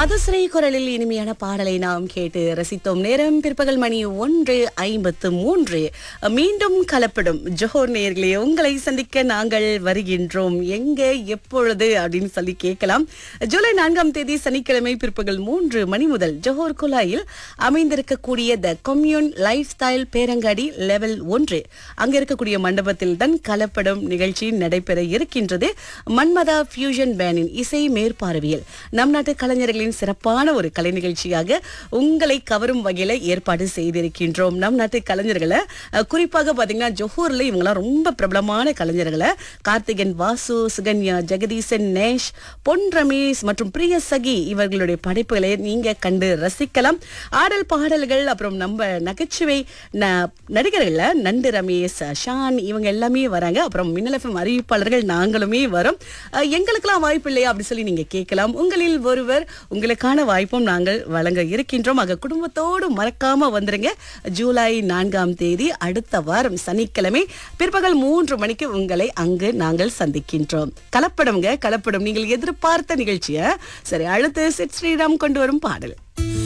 மதுசிறை குரலில் இனிமையான பாடலை நாம் கேட்டு ரசித்தோம் நேரம் பிற்பகல் மணி ஒன்று ஐம்பத்து மூன்று மீண்டும் கலப்படும் ஜோஹர் நேர்களே உங்களை சந்திக்க நாங்கள் வருகின்றோம் எங்க எப்பொழுது அப்படின்னு சொல்லி கேட்கலாம் ஜூலை நான்காம் தேதி சனிக்கிழமை பிற்பகல் மூன்று மணி முதல் ஜோஹர் குழாயில் அமைந்திருக்கக்கூடிய த கொம்யூன் லைஃப் ஸ்டைல் பேரங்காடி லெவல் ஒன்று அங்க இருக்கக்கூடிய மண்டபத்தில் தான் கலப்படும் நிகழ்ச்சி நடைபெற இருக்கின்றது மன்மதா ஃபியூஷன் பேனின் இசை மேற்பார்வையில் நம் நாட்டு கலைஞர்களின் சிறப்பான ஒரு கலை நிகழ்ச்சியாக உங்களை கவரும் வகையில ஏற்பாடு செய்திருக்கின்றோம் நம் நாட்டு கலைஞர்களை அஹ், குறிப்பாக பாத்தீங்கன்னா ஜொஹூர்ல இவங்கெல்லாம் ரொம்ப பிரபலமான கலைஞர்களை கார்த்திகன் வாசு சுகன்யா ஜெகதீசன் நேஷ் பொன் ரமேஷ் மற்றும் பிரிய சகி இவர்களுடைய படைப்புகளை நீங்க கண்டு ரசிக்கலாம் ஆடல் பாடல்கள் அப்புறம் நம்ம நகைச்சுவை ந- நடிகர்கள்ல நண்டு ரமேஷ் ஷான் இவங்க எல்லாமே வராங்க அப்புறம் மின்னல் எஃப்எம் அறிவிப்பாளர்கள் நாங்களுமே வரோம் அஹ், எங்களுக்கெல்லாம் வாய்ப்பு இல்லையா அப்படி சொல்லி நீங்க கேட்கலாம் உங்களில் ஒருவர் உங்களுக்கான வாய்ப்பும் நாங்கள் வழங்க இருக்கின்றோம் ஆக குடும்பத்தோடு மறக்காம வந்துருங்க ஜூலை நான்காம் தேதி அடுத்த வாரம் சனிக்கிழமை பிற்பகல் மூன்று மணிக்கு உங்களை அங்கு நாங்கள் சந்திக்கின்றோம் கலப்படம்ங்க கலப்படம் நீங்கள் எதிர்பார்த்த நிகழ்ச்சியை சரி அடுத்து சிட் ஸ்ரீராம் கொண்டு வரும் பாடல்